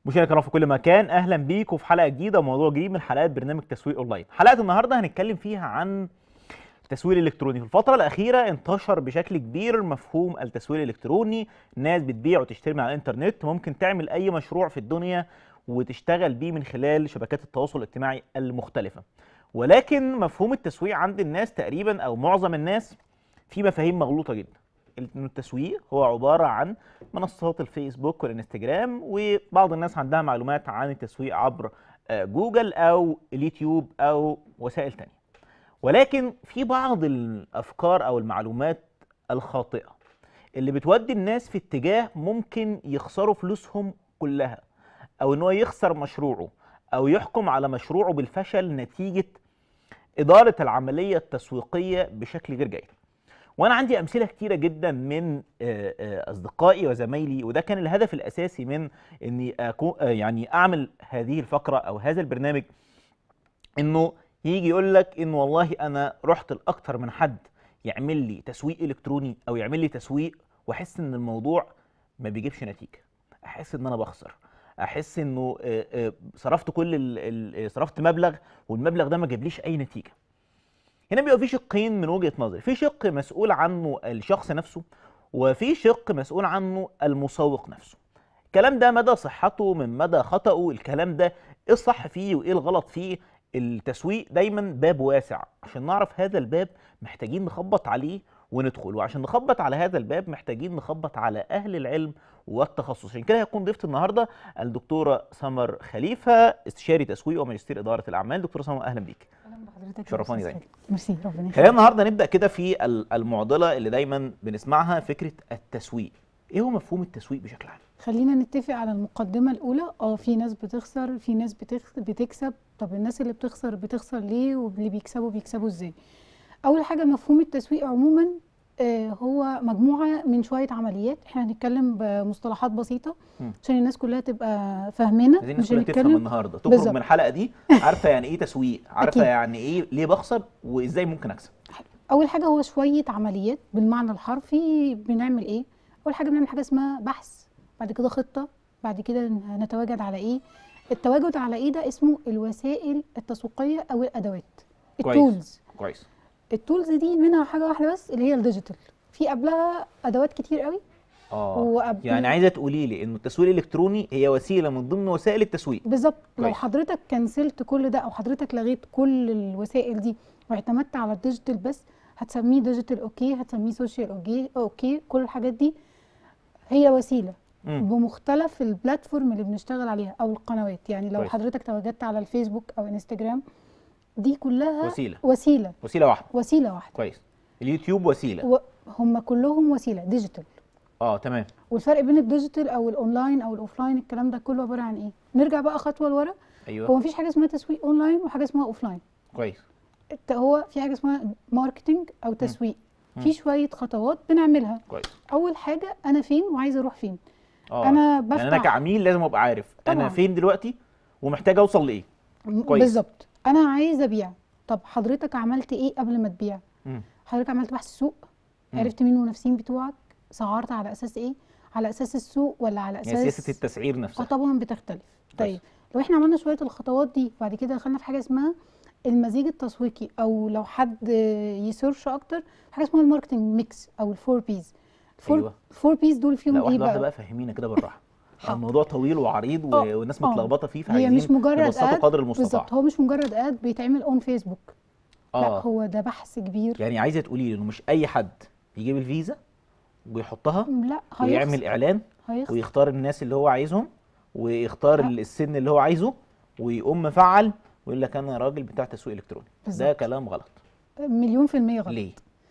مشاهدينا الكرام في كل مكان اهلا بيكم في حلقه جديده وموضوع جديد من حلقات برنامج تسويق اونلاين حلقه النهارده هنتكلم فيها عن التسويق الالكتروني في الفتره الاخيره انتشر بشكل كبير مفهوم التسويق الالكتروني الناس بتبيع وتشتري من على الانترنت ممكن تعمل اي مشروع في الدنيا وتشتغل بيه من خلال شبكات التواصل الاجتماعي المختلفه ولكن مفهوم التسويق عند الناس تقريبا او معظم الناس في مفاهيم مغلوطه جدا ان التسويق هو عباره عن منصات الفيسبوك والانستجرام وبعض الناس عندها معلومات عن التسويق عبر آه، جوجل او اليوتيوب او وسائل تانية ولكن في بعض الافكار او المعلومات الخاطئه اللي بتودي الناس في اتجاه ممكن يخسروا فلوسهم كلها او ان هو يخسر مشروعه او يحكم على مشروعه بالفشل نتيجه اداره العمليه التسويقيه بشكل غير جيد وانا عندي امثله كتيره جدا من آه، آه، اصدقائي وزمايلي وده كان الهدف الاساسي من اني أكون آه، يعني اعمل هذه الفقره او هذا البرنامج انه يجي يقول لك ان والله انا رحت لاكتر من حد يعمل لي تسويق الكتروني او يعمل لي تسويق واحس ان الموضوع ما بيجيبش نتيجه احس ان انا بخسر احس انه آه، آه، صرفت كل ال- ال- صرفت مبلغ والمبلغ ده ما جابليش اي نتيجه هنا بيبقى في شقين من وجهه نظري في شق مسؤول عنه الشخص نفسه وفي شق مسؤول عنه المسوق نفسه الكلام ده مدى صحته من مدى خطأه الكلام ده ايه الصح فيه وايه الغلط فيه التسويق دايما باب واسع عشان نعرف هذا الباب محتاجين نخبط عليه وندخل وعشان نخبط على هذا الباب محتاجين نخبط على اهل العلم والتخصص عشان كده هيكون ضيفة النهارده الدكتوره سمر خليفه استشاري تسويق وماجستير اداره الاعمال دكتوره سمر اهلا بيك اهلا بحضرتك يا شرفاني أستاذ دايما. خالد. ميرسي ربنا خلينا يخليك النهارده نبدا كده في ال- المعضله اللي دايما بنسمعها فكره التسويق ايه هو مفهوم التسويق بشكل عام خلينا نتفق على المقدمه الاولى اه في ناس بتخسر في ناس بتخ... بتكسب طب الناس اللي بتخسر بتخسر ليه واللي بيكسبوا بيكسبوا ازاي اول حاجه مفهوم التسويق عموما آه هو مجموعه من شويه عمليات احنا هنتكلم بمصطلحات بسيطه مم. عشان الناس كلها تبقى فاهمانا عايزين الناس مش كلها تفهم هنتكلم النهارده تخرج بالظبط. من الحلقه دي عارفه يعني ايه تسويق عارفه أكيد. يعني ايه ليه بخسر وازاي ممكن اكسب اول حاجه هو شويه عمليات بالمعنى الحرفي بنعمل ايه اول حاجه بنعمل حاجه اسمها بحث بعد كده خطه بعد كده نتواجد على ايه التواجد على ايه ده اسمه الوسائل التسويقيه او الادوات كويس. التولز كويس التولز دي منها حاجه واحده بس اللي هي الديجيتال في قبلها ادوات كتير قوي اه وقبل يعني عايزه تقولي لي انه التسويق الالكتروني هي وسيله من ضمن وسائل التسويق بالظبط لو كويس. حضرتك كنسلت كل ده او حضرتك لغيت كل الوسائل دي واعتمدت على الديجيتال بس هتسميه ديجيتال اوكي هتسميه سوشيال اوكي اوكي كل الحاجات دي هي وسيله مم. بمختلف البلاتفورم اللي بنشتغل عليها او القنوات يعني لو كويس. حضرتك تواجدت على الفيسبوك او انستجرام دي كلها وسيله وسيله وسيله واحده وسيله واحده كويس اليوتيوب وسيله و- هم كلهم وسيله ديجيتال اه تمام والفرق بين الديجيتال او الاونلاين او الاوفلاين الكلام ده كله عباره عن ايه نرجع بقى خطوه لورا هو ايوه مفيش حاجه اسمها تسويق اونلاين وحاجه اسمها اوفلاين كويس الت- هو في حاجه اسمها ماركتنج او تسويق مم. في شويه خطوات بنعملها كويس اول حاجه انا فين وعايزه اروح فين اه انا يعني انا بفتح كعميل لازم ابقى عارف انا طبعاً. فين دلوقتي ومحتاج اوصل لايه م- كويس. بالظبط انا عايزه ابيع طب حضرتك عملت ايه قبل ما تبيع مم. حضرتك عملت بحث سوق مم. عرفت مين المنافسين بتوعك سعرت على اساس ايه على اساس السوق ولا على اساس يعني سياسه التسعير اه نفسها طبعا بتختلف طيب لو احنا عملنا شويه الخطوات دي وبعد كده دخلنا في حاجه اسمها المزيج التسويقي او لو حد يسيرش اكتر حاجه اسمها الماركتنج ميكس او الفور بيز الفور أيوة. الفور بيز دول فيهم لا ايه واحده واحده بقى, بقى فهمينا كده بالراحه حاضر. الموضوع طويل وعريض و... آه، والناس آه. متلخبطه فيه هي فعايزين مش مجرد نبسطه اد قدر المستطاع بالظبط هو مش مجرد اد بيتعمل اون فيسبوك لا اه هو ده بحث كبير يعني عايزه تقولي لي انه مش اي حد يجيب الفيزا ويحطها لا هيخسر ويعمل اعلان هيخسر ويختار الناس اللي هو عايزهم ويختار لا. السن اللي هو عايزه ويقوم مفعل ويقول لك انا راجل بتاع تسويق الكتروني ده بالظبط. كلام غلط مليون في المية غلط ليه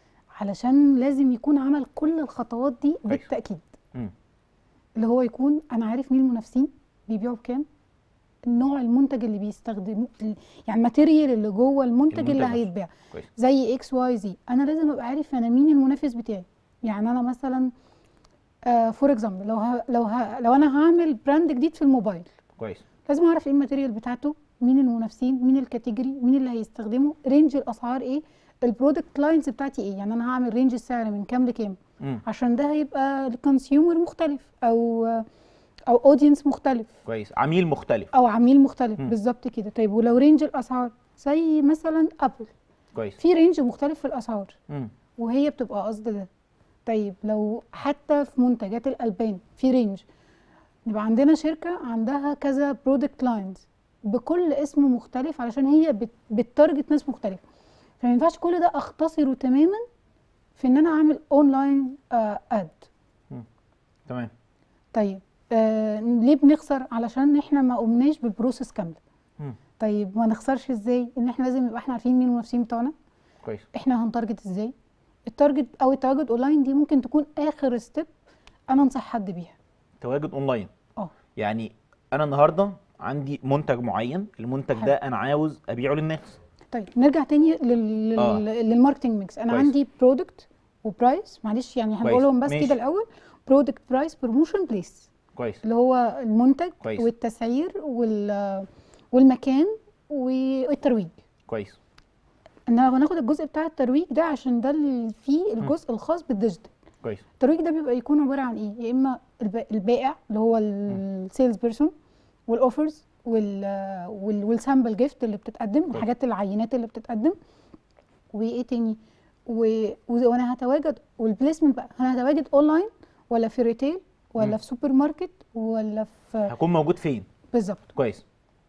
علشان لازم يكون عمل كل الخطوات دي كويس. بالتأكيد مم. اللي هو يكون انا عارف مين المنافسين بيبيعوا بكام نوع المنتج اللي بيستخدموه يعني الماتيريال اللي جوه المنتج, المنتج اللي نفسه. هيتباع كويس زي اكس واي زي انا لازم ابقى عارف انا مين المنافس بتاعي يعني انا مثلا فور اكزامبل لو ه... لو ه... لو انا هعمل براند جديد في الموبايل كويس لازم اعرف ايه الماتيريال بتاعته مين المنافسين مين الكاتيجوري مين اللي هيستخدمه رينج الاسعار ايه البرودكت لاينز بتاعتي ايه يعني انا هعمل رينج السعر من كام لكام مم. عشان ده هيبقى الكونسيومر مختلف او او اودينس مختلف كويس عميل مختلف او عميل مختلف مم. بالظبط كده طيب ولو رينج الاسعار زي مثلا ابل كويس في رينج مختلف في الاسعار مم. وهي بتبقى قصد ده طيب لو حتى في منتجات الالبان في رينج يبقى عندنا شركه عندها كذا برودكت لاينز بكل اسم مختلف علشان هي بت- بتارجت ناس مختلفه فما ينفعش كل ده اختصره تماما في ان انا اعمل اونلاين اد تمام طيب آه ليه بنخسر علشان احنا ما قمناش ببروسيس كامله مم. طيب ما نخسرش ازاي ان احنا لازم يبقى احنا عارفين مين المنافسين بتوعنا كويس احنا هنتارجت ازاي التارجت او التواجد اونلاين دي ممكن تكون اخر ستيب انا انصح حد بيها تواجد اونلاين اه يعني انا النهارده عندي منتج معين المنتج حلو. ده انا عاوز ابيعه للناس طيب نرجع تاني لل... آه. لل... للماركتنج ميكس انا كويس. عندي برودكت وبرايس معلش يعني كويس. هنقولهم بس ماشي. كده الاول برودكت برايس بروموشن بليس كويس اللي هو المنتج كويس. والتسعير وال... والمكان والترويج كويس انما هناخد الجزء بتاع الترويج ده عشان ده اللي فيه الجزء الخاص بالديجيتال كويس الترويج ده بيبقى يكون عباره عن ايه يا اما الب- البائع اللي هو السيلز بيرسون والاوفرز وال وال- والسامبل جيفت اللي بتتقدم الحاجات العينات اللي بتتقدم وايه تاني و... و- وانا هتواجد والبليسمنت بقى انا هتواجد اونلاين ولا في ريتيل ولا مم. في سوبر ماركت ولا في هكون موجود فين بالظبط كويس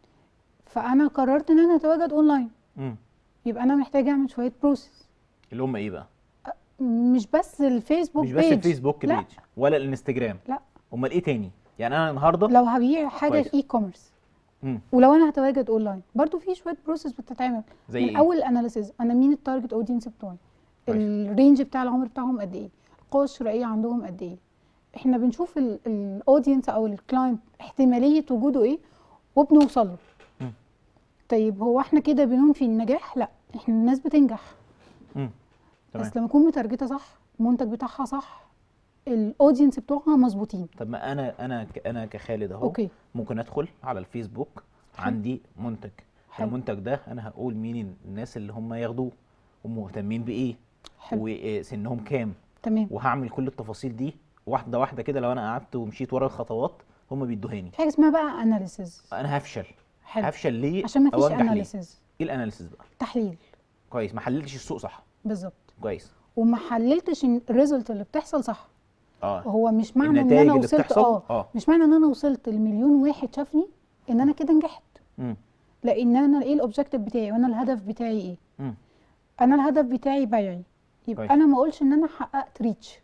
فانا قررت ان انا اتواجد اونلاين مم. يبقى انا محتاجه اعمل شويه بروسيس اللي هم ايه بقى مش بس الفيسبوك مش بس page. الفيسبوك لا بيج ولا الانستجرام لا امال ايه تاني يعني انا النهارده لو هبيع حاجه كويس. اي كوميرس مم. ولو انا هتواجد اونلاين برضو في شويه بروسيس بتتعمل زي من ايه اول اناليسيز انا مين التارجت اودينس بتوعي كويس. الرينج بتاع العمر بتاعهم قد ايه القوه الشرائيه عندهم قد ايه احنا بنشوف الاودينس او الكلاينت احتماليه وجوده ايه وبنوصل له مم. طيب هو احنا كده بننفي النجاح لا احنا الناس بتنجح مم. تمام بس لما يكون متارجته صح المنتج بتاعها صح الاودينس بتوعها مظبوطين طب ما انا انا ك- انا كخالد اهو اوكي ممكن ادخل على الفيسبوك حلو. عندي منتج حلو. المنتج ده انا هقول مين الناس اللي هم ياخدوه ومهتمين بايه حلو وسنهم كام تمام وهعمل كل التفاصيل دي واحده واحده كده لو انا قعدت ومشيت ورا الخطوات هم بيدوهاني في حاجه اسمها بقى اناليسيز انا هفشل حلو هفشل ليه عشان ما أو فيش أنجح ليه؟ اناليسيز ايه الاناليسيس بقى تحليل كويس ما حللتش السوق صح بالظبط كويس وما حللتش الريزلت اللي بتحصل صح اه هو مش معنى ان النتائج انا اللي وصلت بتحصل اه اه مش معنى ان انا وصلت لمليون واحد شافني ان انا كده نجحت مم. لان انا ايه الاوبجيكتيف بتاعي وانا الهدف بتاعي ايه مم. انا الهدف بتاعي بيعي يبقى كويس. انا ما اقولش ان انا حققت ريتش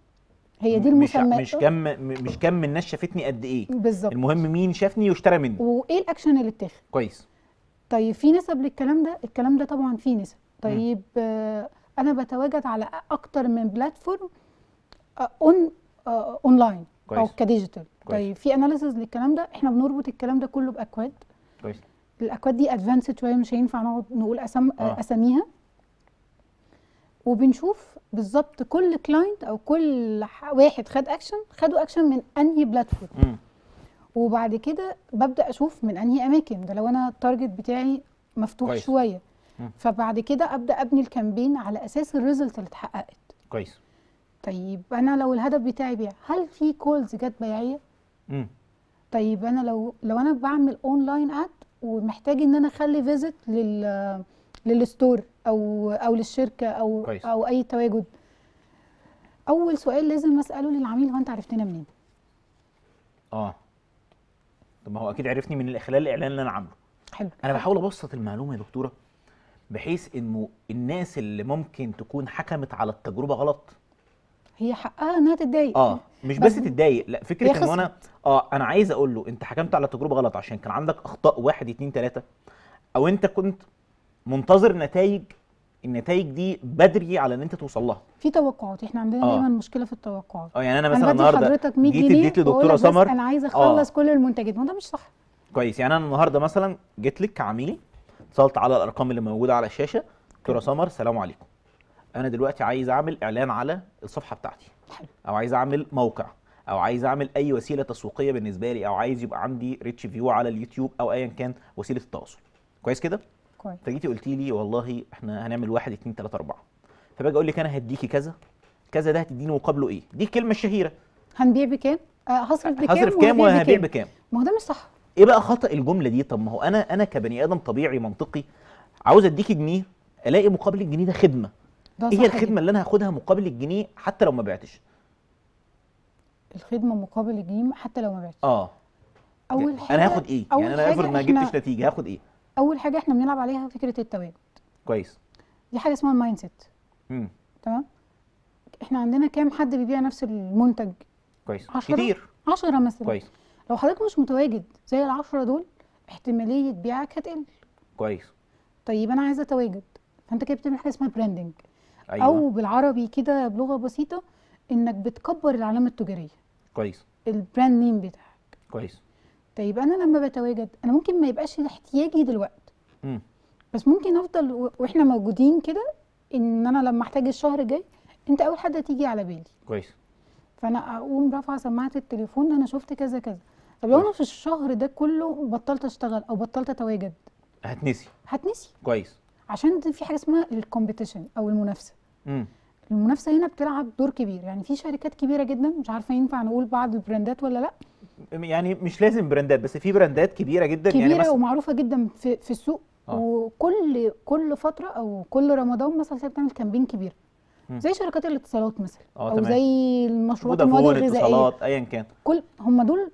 هي دي مش المسمى مش كم م- مش كم الناس شافتني قد ايه بالظبط المهم مين شافني واشترى مني وايه الاكشن اللي اتاخد كويس طيب في نسب للكلام ده الكلام ده طبعا فيه نسب طيب آه انا بتواجد على اكتر من بلاتفورم آه اون آه اونلاين او كويس. كديجيتال كويس. طيب في اناليسز للكلام ده احنا بنربط الكلام ده كله باكواد كويس الاكواد دي ادفانسد شويه مش هينفع نقعد نقول أسم... آه. آه. اساميها وبنشوف بالظبط كل كلاينت او كل ح- واحد خد اكشن خدوا اكشن من انهي بلاتفورم مم. وبعد كده ببدا اشوف من انهي اماكن ده لو انا التارجت بتاعي مفتوح كويس. شويه مم. فبعد كده ابدا ابني الكامبين على اساس الريزلت اللي اتحققت كويس طيب انا لو الهدف بتاعي بيع هل في كولز جت بيعيه مم. طيب انا لو لو انا بعمل اونلاين اد ومحتاج ان انا اخلي فيزيت لل للستور او او للشركه او كويس. او اي تواجد اول سؤال لازم اساله للعميل هو انت عرفتنا منين اه طب ما هو اكيد عرفني من خلال الاعلان اللي انا عامله حلو انا بحاول ابسط المعلومه يا دكتوره بحيث انه الناس اللي ممكن تكون حكمت على التجربه غلط هي حقها انها تتضايق اه مش بس بس تتضايق لا هي فكره انه انا اه انا عايز اقول له انت حكمت على التجربه غلط عشان كان عندك اخطاء واحد اتنين تلاته او انت كنت منتظر نتائج النتائج دي بدري على ان انت توصل لها في توقعات احنا عندنا آه. دايما مشكله في التوقعات اه يعني انا انا مثلا بدي النهارده حضرتك 100 جيت جنيه اديت وأقول لدكتوره لك بس سمر انا عايزه آه. اخلص كل المنتجات ما ده مش صح كويس يعني انا النهارده مثلا جيت لك كعميلي اتصلت على الارقام اللي موجوده على الشاشه دكتوره سمر سلام عليكم انا دلوقتي عايز اعمل اعلان على الصفحه بتاعتي حلو او عايز اعمل موقع او عايز اعمل اي وسيله تسويقيه بالنسبه لي او عايز يبقى عندي ريتش فيو على اليوتيوب او ايا كان وسيله التواصل كويس كده كويس فجيتي قلتي لي والله احنا هنعمل واحد اتنين تلاته اربعه فباجي اقول لك انا هديكي كذا كذا ده هتديني مقابله ايه دي الكلمه الشهيره هنبيع بكام آه هصرف بكام هصرف كام وهبيع بكام ما هو ده مش صح ايه بقى خطا الجمله دي طب ما هو انا انا كبني ادم طبيعي منطقي عاوز اديكي جنيه الاقي مقابل الجنيه ده خدمه ده ايه صح هي جدا. الخدمه اللي انا هاخدها مقابل الجنيه حتى لو ما بعتش الخدمه مقابل الجنيه حتى لو ما بعتش اه اول حاجه انا هاخد ايه أول يعني انا حاجة افرض ما إحنا- جبتش نتيجه هاخد ايه اول حاجه احنا بنلعب عليها فكره التواجد كويس دي حاجه اسمها المايند سيت امم تمام احنا عندنا كام حد بيبيع نفس المنتج كويس عشرة؟ كتير 10 مثلا كويس لو حضرتك مش متواجد زي العشرة دول احتماليه بيعك هتقل كويس طيب انا عايزه اتواجد فانت كده بتعمل حاجه اسمها براندنج ايوه او بالعربي كده بلغه بسيطه انك بتكبر العلامه التجاريه كويس البراند نيم بتاعك كويس طيب انا لما بتواجد انا ممكن ما يبقاش احتياجي دلوقتي امم بس ممكن افضل و- واحنا موجودين كده ان انا لما احتاج الشهر الجاي انت اول حد هتيجي على بالي كويس فانا اقوم رافعه سماعه التليفون انا شفت كذا كذا طب لو انا في الشهر ده كله بطلت اشتغل او بطلت اتواجد هتنسي هتنسي كويس عشان دي في حاجه اسمها الكومبيتيشن او المنافسه امم المنافسه هنا بتلعب دور كبير يعني في شركات كبيره جدا مش عارفه ينفع نقول بعض البراندات ولا لا يعني مش لازم براندات بس في براندات كبيره جدا كبيره يعني مثلا ومعروفه جدا في في السوق آه. وكل كل فتره او كل رمضان مثلا تلاقي بتعمل كامبين كبير مم. زي شركات الاتصالات مثلا آه، او تمام. زي المشروبات المواد فودافون الغذائيه اتصالات ايا كان كل هم دول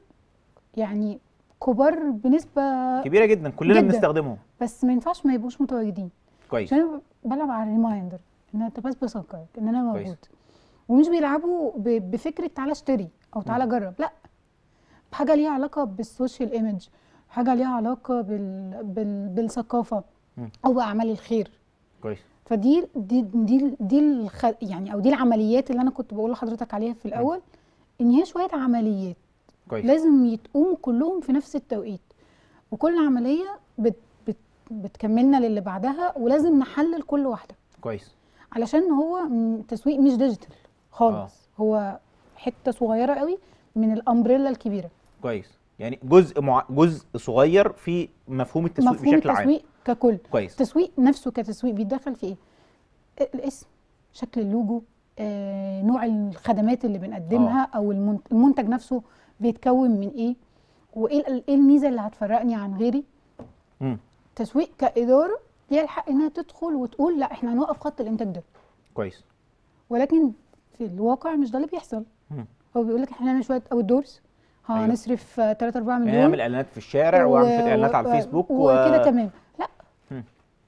يعني كبار بنسبه كبيره جدا كلنا جداً. بنستخدمهم بس ما ينفعش ما يبقوش متواجدين كويس عشان أنا بلعب على الريمايندر ان انت بس بفكرك ان انا كويس. موجود ومش بيلعبوا ب- بفكره تعالى اشتري او تعالى جرب لا بحاجه ليها علاقه بالسوشيال ايمج حاجه ليها علاقه بال... بال... بالثقافه مم. او باعمال الخير كويس فدي دي دي دي الخ... يعني او دي العمليات اللي انا كنت بقول لحضرتك عليها في الاول ان هي شويه عمليات كويس لازم يتقوموا كلهم في نفس التوقيت وكل عمليه بت... بت... بتكملنا للي بعدها ولازم نحلل كل واحده كويس علشان هو م- تسويق مش ديجيتال خالص هو حته صغيره قوي من الامبريلا الكبيره كويس يعني جزء مع... جزء صغير في مفهوم التسويق مفهوم بشكل عام التسويق ككل كويس التسويق نفسه كتسويق بيتدخل في ايه الاسم شكل اللوجو آه، نوع الخدمات اللي بنقدمها او المنت- المنتج نفسه بيتكون من ايه وايه ال- ايه الميزه اللي هتفرقني عن غيري امم تسويق كاداره ليها الحق انها تدخل وتقول لا احنا هنوقف خط الانتاج ده كويس ولكن في الواقع مش ده اللي بيحصل مم. هو بيقول لك احنا هنعمل شويه اوت دورز أيوة. هنصرف 3 4 يعني مليون اعمل اعلانات في الشارع واعمل شويه اعلانات على الفيسبوك و... وكده تمام لا مم.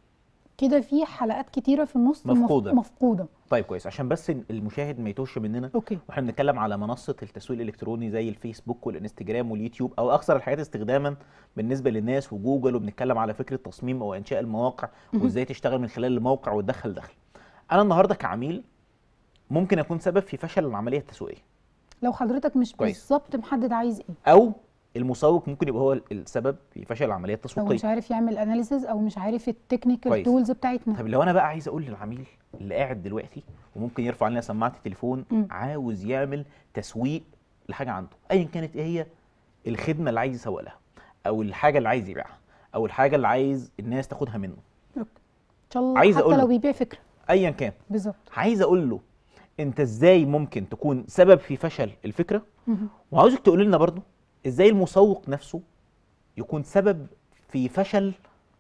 كده في حلقات كتيره في النص مف- مفقودة. مفقوده طيب كويس عشان بس المشاهد ما يتوهش مننا اوكي واحنا بنتكلم على منصه التسويق الالكتروني زي الفيسبوك والانستجرام واليوتيوب او اكثر الحاجات استخداما بالنسبه للناس وجوجل وبنتكلم على فكره تصميم او انشاء المواقع مهم. وازاي تشتغل من خلال الموقع وتدخل دخل انا النهارده كعميل ممكن اكون سبب في فشل العمليه التسويقيه لو حضرتك مش كويس. بالظبط محدد عايز ايه او المسوق ممكن يبقى هو السبب في فشل العمليه لو التسويقيه مش عارف يعمل اناليسز او مش عارف التكنيكال كويس. تولز بتاعتنا طب لو انا بقى عايز اقول للعميل اللي قاعد دلوقتي وممكن يرفع لنا سماعه التليفون مم. عاوز يعمل تسويق لحاجه عنده ايا كانت ايه هي الخدمه اللي عايز يسوق لها او الحاجه اللي عايز يبيعها او الحاجه اللي عايز الناس تاخدها منه ان شاء الله عايز حتى أقول له. لو بيبيع فكره ايا كان بالظبط عايز اقول له انت ازاي ممكن تكون سبب في فشل الفكره مهم. وعاوزك تقول لنا برضو ازاي المسوق نفسه يكون سبب في فشل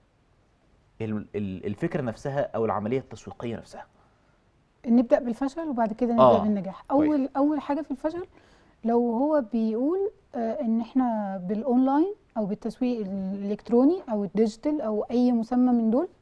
ال- ال- الفكره نفسها او العمليه التسويقيه نفسها نبدا بالفشل وبعد كده نبدا آه، بالنجاح كويس. اول اول حاجه في الفشل لو هو بيقول آه ان احنا بالاونلاين او بالتسويق الالكتروني او الديجيتال او اي مسمى من دول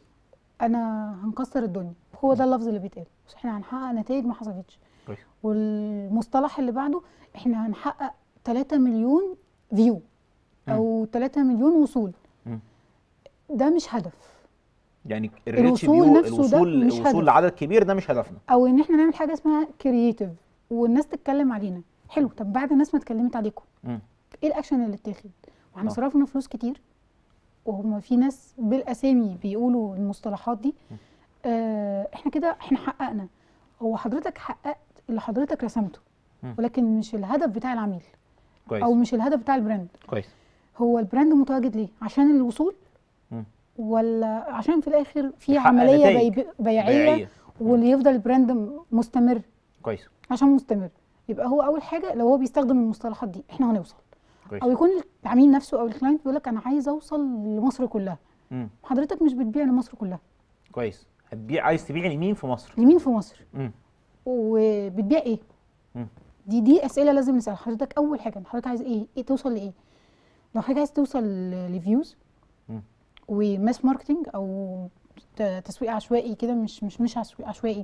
انا هنكسر الدنيا هو ده اللفظ اللي بيتقال بس احنا هنحقق نتائج ما حصلتش كويس والمصطلح اللي بعده احنا هنحقق 3 مليون فيو او 3 مليون وصول مم. ده مش هدف يعني الريتش الوصول فيو نفسه ده الوصول مش الوصول هدف. لعدد كبير ده مش هدفنا او ان احنا نعمل حاجه اسمها كرييتيف والناس تتكلم علينا حلو طب بعد الناس ما اتكلمت عليكم مم. ايه الاكشن اللي اتاخد واحنا آه. صرفنا فلوس كتير وهم في ناس بالاسامي بيقولوا المصطلحات دي آه احنا كده احنا حققنا هو حضرتك حققت اللي حضرتك رسمته مم. ولكن مش الهدف بتاع العميل كويس او مش الهدف بتاع البراند كويس هو البراند متواجد ليه عشان الوصول مم. ولا عشان في الاخر في يحقق عمليه نتائج بي- بيعيه بيعيه واللي يفضل البراند مستمر كويس عشان مستمر يبقى هو اول حاجه لو هو بيستخدم المصطلحات دي احنا هنوصل كويس او يكون العميل نفسه او الكلاينت بيقول لك انا عايز اوصل لمصر كلها مم. حضرتك مش بتبيع لمصر كلها كويس هتبيع عايز تبيع لمين في مصر لمين في مصر مم. وبتبيع ايه مم. دي دي اسئله لازم نسال حضرتك اول حاجه حضرتك عايز ايه ايه توصل لايه لو حضرتك عايز توصل لفيوز مم. وماس ماركتنج او ت- تسويق عشوائي كده مش مش مش عشوائي- عشوائي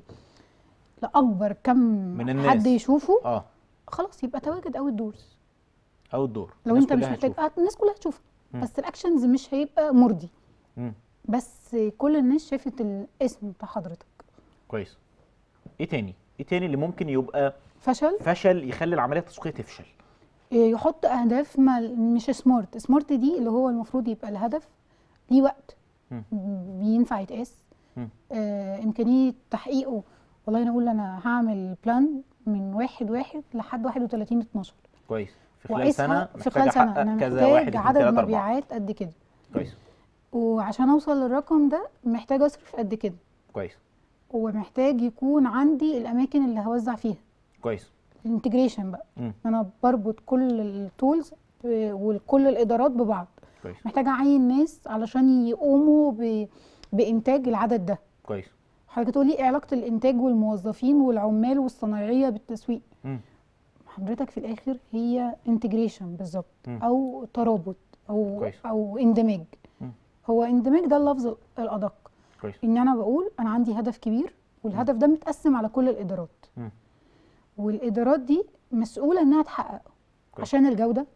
لاكبر كم من الناس. حد يشوفه اه خلاص يبقى تواجد اوت دورز او الدور لو الناس انت مش كلها محتاج هتشوف. آه، الناس كلها هتشوفك مم. بس الاكشنز مش هيبقى مرضي مم. بس كل الناس شافت الاسم بتاع حضرتك كويس ايه تاني ايه تاني اللي ممكن يبقى فشل فشل يخلي العمليه التسويقيه تفشل يحط اهداف ما مش سمارت سمارت دي اللي هو المفروض يبقى الهدف ليه وقت مم. بينفع يتقاس مم. آه امكانيه تحقيقه والله انا اقول انا هعمل بلان من واحد واحد لحد 31 12 كويس في خلال واقيسها سنه في محتاج خلال سنه أحقق انا كذا واحد محتاج اتنين عدد تلاته اربعه مبيعات قد كده كويس وعشان اوصل للرقم ده محتاج اصرف قد كده كويس ومحتاج يكون عندي الاماكن اللي هوزع فيها كويس الانتجريشن بقى مم. انا بربط كل التولز وكل الادارات ببعض كويس محتاجه اعين ناس علشان يقوموا ب... بانتاج العدد ده كويس حضرتك تقولي ايه علاقه الانتاج والموظفين والعمال والصنايعيه بالتسويق مم. حضرتك في الاخر هي انتجريشن بالظبط مم. او ترابط او كويس. او اندماج مم. هو اندماج ده اللفظ الادق كويس ان انا بقول انا عندي هدف كبير والهدف ده متقسم على كل الادارات مم. والادارات دي مسؤوله انها تحققه كويس. عشان الجوده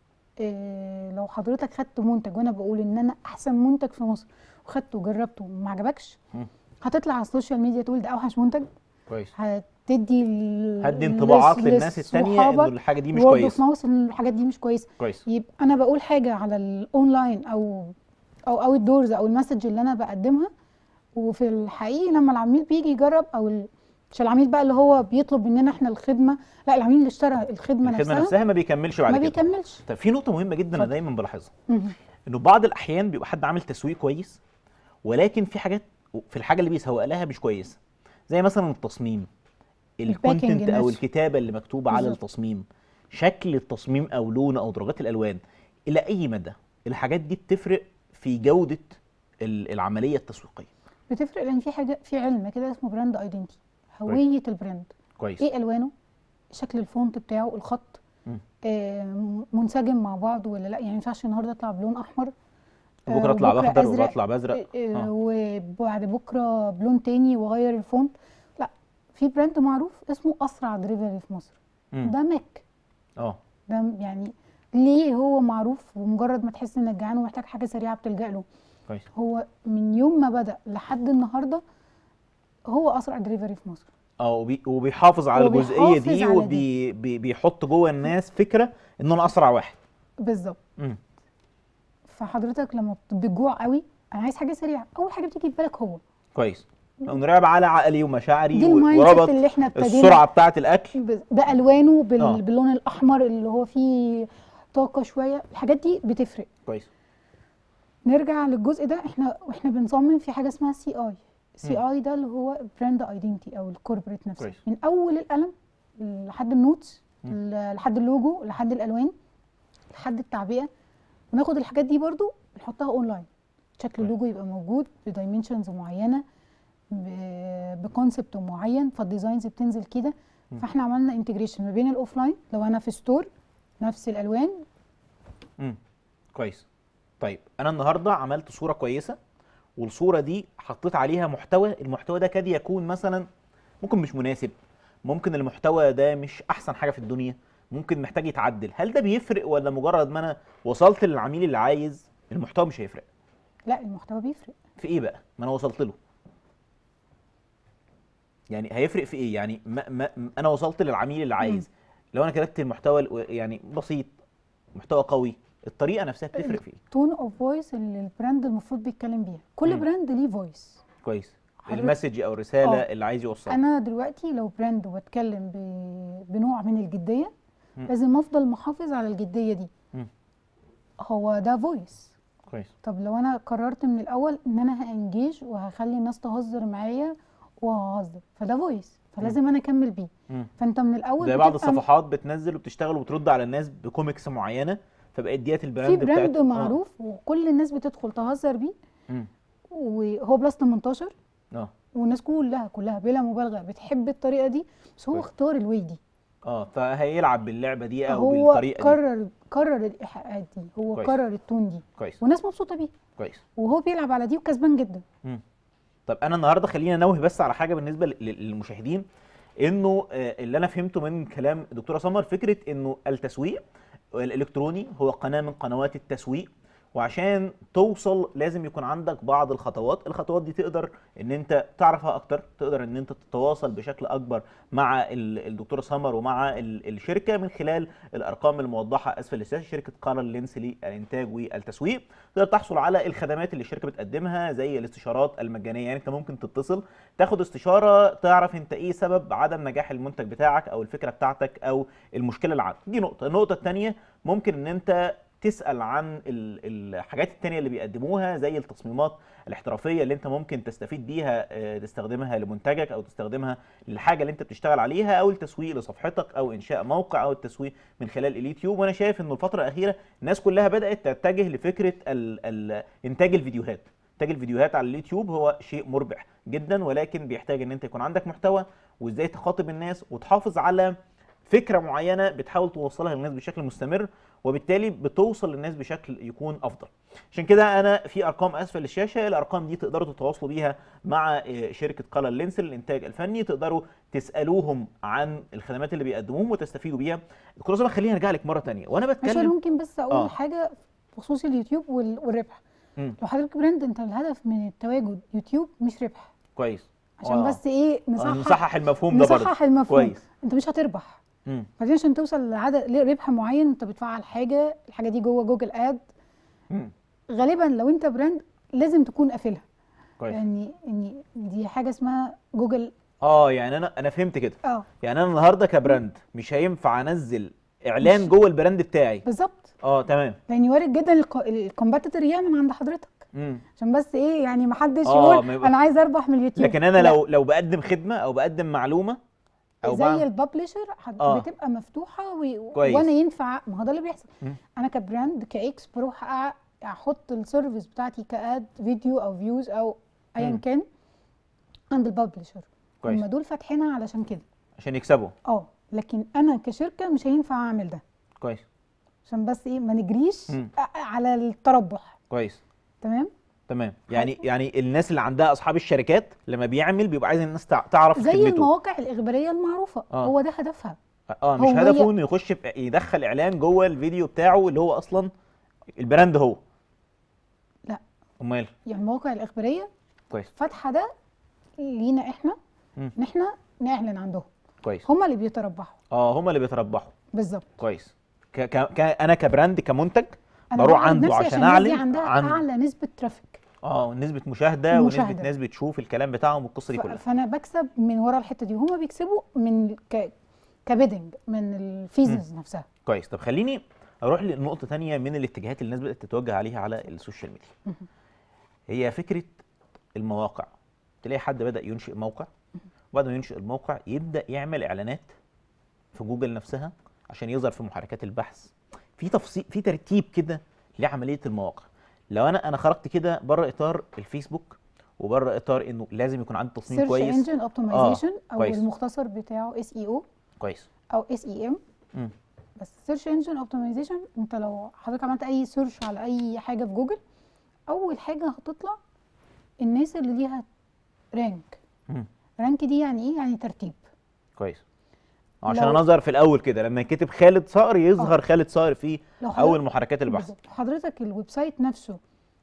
إيه لو حضرتك خدت منتج وانا بقول ان انا احسن منتج في مصر وخدته وجربته وما عجبكش مم. هتطلع على السوشيال ميديا تقول ده اوحش منتج كويس هتدي ال- هدي انطباعات لس- للناس التانية انه لصحابك الحاجه دي مش word of كويسه mouth ان الحاجات دي مش كويسه كويس يبقى انا بقول حاجه على الاونلاين او او او الدورز او المسج اللي انا بقدمها وفي الحقيقه لما العميل بيجي يجرب او ال- مش العميل بقى اللي هو بيطلب مننا احنا الخدمه لا العميل اللي اشترى الخدمه, الخدمه نفسها, نفسها ما بيكملش بعد ما كده بيكملش طب في نقطه مهمه جدا انا اتفضل. دايما بلاحظها مهم. انه بعض الاحيان بيبقى حد عامل تسويق كويس ولكن في حاجات في الحاجه اللي بيسوق لها مش كويسه زي مثلا التصميم الباكينج الكونتنت او نفسه. الكتابه اللي مكتوبه على بالظبط. التصميم شكل التصميم او لونه او درجات الالوان الى اي مدى الحاجات دي بتفرق في جوده ال- العمليه التسويقيه بتفرق لان في حاجه في علم كده اسمه براند ايدنتي هويه البراند كويس ايه الوانه شكل الفونت بتاعه الخط مم. آه منسجم مع بعض ولا لا يعني ما ينفعش النهارده اطلع بلون احمر آه، بكره اطلع وبكرة باخضر أزرق. وبكره اطلع بازرق آه، آه، آه. وبعد بكره بلون تاني واغير الفونت لا في براند معروف اسمه اسرع دليفري في مصر مم. ده ماك اه ده يعني ليه هو معروف ومجرد ما تحس انك جعان ومحتاج حاجه سريعه بتلجأ له كويس هو من يوم ما بدأ لحد النهارده هو اسرع دليفري في مصر اه وبي وبيحافظ على الجزئيه وبيحافظ دي على وبيحط جوه الناس فكره ان انا اسرع واحد بالظبط مم. فحضرتك لما بت- بتجوع قوي انا عايز حاجه سريعه اول حاجه بتيجي في بالك هو كويس نراقب على عقلي ومشاعري دي و- المايند سيت وربط اللي احنا ابتدينا السرعه بتاعه الاكل ب- بالوانه بال... آه. باللون الاحمر اللي هو فيه طاقه شويه الحاجات دي بتفرق كويس نرجع للجزء ده احنا واحنا بنصمم في حاجه اسمها سي اي سي مم. اي ده اللي هو براند ايدنتي او الكوربريت نفسه كويس. من اول القلم لحد النوتس مم. ل- لحد اللوجو لحد الالوان لحد التعبئه وناخد الحاجات دي برضو نحطها اونلاين شكل كويس. اللوجو يبقى موجود بدايمنشنز معينه ب- بكونسبت معين فالديزاينز بتنزل كده مم. فاحنا عملنا انتجريشن ما بين الاوفلاين لو انا في ستور نفس الالوان امم كويس طيب انا النهارده عملت صوره كويسه والصوره دي حطيت عليها محتوى المحتوى ده كاد يكون مثلا ممكن مش مناسب ممكن المحتوى ده مش احسن حاجه في الدنيا ممكن محتاج يتعدل هل ده بيفرق ولا مجرد ما انا وصلت للعميل اللي عايز المحتوى مش هيفرق لا المحتوى بيفرق في ايه بقى ما انا وصلت له يعني هيفرق في ايه يعني ما ما انا وصلت للعميل اللي عايز لو انا كتبت المحتوى ال- يعني بسيط محتوى قوي الطريقه نفسها بتفرق في ايه تون اوف فويس اللي البراند المفروض بيتكلم بيها كل مم. براند ليه فويس كويس حضرتك- المسج او الرساله آه. اللي عايز يوصلها انا دلوقتي لو براند وبتكلم ب- بنوع من الجديه مم. لازم افضل محافظ على الجديه دي مم. هو ده فويس كويس طب لو انا قررت من الاول ان انا هانجيج وهخلي الناس تهزر معايا وههزر فده فويس فلازم انا اكمل بيه مم. فانت من الاول زي بعض بتبقى الصفحات بتنزل وبتشتغل وبترد على الناس بكوميكس معينه فبقت ديت في البراند براند بتاعت- آه. معروف وكل الناس بتدخل تهزر بيه مم. وهو بلس 18 اه والناس كلها كلها بلا مبالغه بتحب الطريقه دي بس هو كويس. اختار الواي دي اه فهيلعب باللعبه دي او هو بالطريقه دي قرر قرر الايحاءات دي هو كويس. قرر التون دي كويس والناس مبسوطه بيه كويس وهو بيلعب على دي وكسبان جدا طب انا النهارده خلينا نوه بس على حاجه بالنسبه لل- للمشاهدين انه آه، اللي انا فهمته من كلام الدكتوره سمر فكره انه التسويق الالكتروني هو قناه من قنوات التسويق وعشان توصل لازم يكون عندك بعض الخطوات الخطوات دي تقدر ان انت تعرفها اكتر تقدر ان انت تتواصل بشكل اكبر مع ال- الدكتوره سمر ومع ال- الشركه من خلال الارقام الموضحه اسفل الشاشه شركه قارن لينس للانتاج والتسويق تقدر تحصل على الخدمات اللي الشركه بتقدمها زي الاستشارات المجانيه يعني انت ممكن تتصل تاخد استشاره تعرف انت ايه سبب عدم نجاح المنتج بتاعك او الفكره بتاعتك او المشكله اللي عندك دي نقطه النقطه الثانيه ممكن ان انت تسال عن ال- الحاجات التانية اللي بيقدموها زي التصميمات الاحترافيه اللي انت ممكن تستفيد بيها آه، تستخدمها لمنتجك او تستخدمها للحاجه اللي انت بتشتغل عليها او التسويق لصفحتك او انشاء موقع او التسويق من خلال اليوتيوب وانا شايف انه الفتره الاخيره الناس كلها بدات تتجه لفكره ال ال انتاج الفيديوهات انتاج الفيديوهات على اليوتيوب هو شيء مربح جدا ولكن بيحتاج ان انت يكون عندك محتوى وازاي تخاطب الناس وتحافظ على فكره معينه بتحاول توصلها للناس بشكل مستمر وبالتالي بتوصل للناس بشكل يكون افضل عشان كده انا في ارقام اسفل الشاشه الارقام دي تقدروا تتواصلوا بيها مع آه، شركه قلم لينس للانتاج الفني تقدروا تسالوهم عن الخدمات اللي بيقدموهم وتستفيدوا بيها دكتور اسامه خليني ارجع لك مره تانية وانا عشان بتكلم ممكن بس اقول آه. آه. حاجه بخصوص اليوتيوب وال- والربح مم. لو حضرتك براند انت الهدف من التواجد يوتيوب مش ربح كويس عشان آه. بس ايه آه، نصحح نصحح المفهوم ده برضه نصحح المفهوم كويس انت مش هتربح مم. بعدين عشان توصل لعدد ربح معين انت بتفعل حاجه الحاجه دي جوه جوجل اد مم. غالبا لو انت براند لازم تكون قافلها كويس يعني يعني دي حاجه اسمها جوجل اه يعني انا انا فهمت كده اه يعني انا النهارده كبراند مش هينفع انزل اعلان مش- جوه البراند بتاعي بالظبط اه تمام لان وارد جدا الكومباتيتور يعمل عند حضرتك مم. عشان بس ايه يعني ما حدش آه، يقول ما يبقى- انا عايز اربح من اليوتيوب لكن انا لا. لو لو بقدم خدمه او بقدم معلومه او زي بعمل الببلشر حد- آه. بتبقى مفتوحه و... كويس. وانا ينفع ما هو ده اللي بيحصل مم. انا كبراند كاكس بروح أع- احط السيرفيس بتاعتي كاد فيديو او فيوز او ايا مم. كان عند الببلشر كويس هم دول فاتحينها علشان كده عشان يكسبوا اه لكن انا كشركه مش هينفع اعمل ده كويس عشان بس ايه ما نجريش مم. ع- على التربح كويس تمام تمام يعني يعني الناس اللي عندها اصحاب الشركات لما بيعمل بيبقى عايز الناس تع- تعرف زي خدمته المواقع الاخباريه المعروفه آه. هو ده هدفها اه مش هو هدفه هي- انه يخش في- يدخل اعلان جوه الفيديو بتاعه اللي هو اصلا البراند هو لا. امال يعني المواقع الاخباريه كويس فاتحه ده لينا احنا مم. ان احنا نعلن عندهم كويس هم اللي بيتربحوا اه هم اللي بيتربحوا بالظبط كويس ك ك ك انا كبراند كمنتج انا بروح بعرض عنده نفسي عشان الناس دي اعلن عندها عن اعلى نسبه ترافيك اه نسبه مشاهده ونسبه مشاهدة. ناس بتشوف الكلام بتاعهم والقصه دي ف- كلها فانا بكسب من ورا الحته دي وهم بيكسبوا من ك كبيدنج من الفيزز نفسها كويس طب خليني اروح لنقطه تانية من الاتجاهات اللي الناس بدات تتوجه عليها على السوشيال ميديا مهم. هي فكره المواقع تلاقي حد بدا ينشئ موقع وبعد ما ينشئ الموقع يبدا يعمل اعلانات في جوجل نفسها عشان يظهر في محركات البحث في تفصيل في ترتيب كده لعمليه المواقع لو انا انا خرجت كده بره اطار الفيسبوك وبره اطار انه لازم يكون عندي تصميم سيرش كويس انجن اوبتمايزيشن او كويس. المختصر بتاعه اس اي او كويس او اس اي ام مم. بس سيرش انجن اوبتمايزيشن انت لو حضرتك عملت اي سيرش على اي حاجه في جوجل اول حاجه هتطلع الناس اللي ليها رانك مم. رانك دي يعني ايه يعني ترتيب كويس عشان لو- نظهر في الاول كده لما يتكتب خالد صقر يظهر خالد صقر في لو اول محركات البحث بالظبط. حضرتك الويب سايت نفسه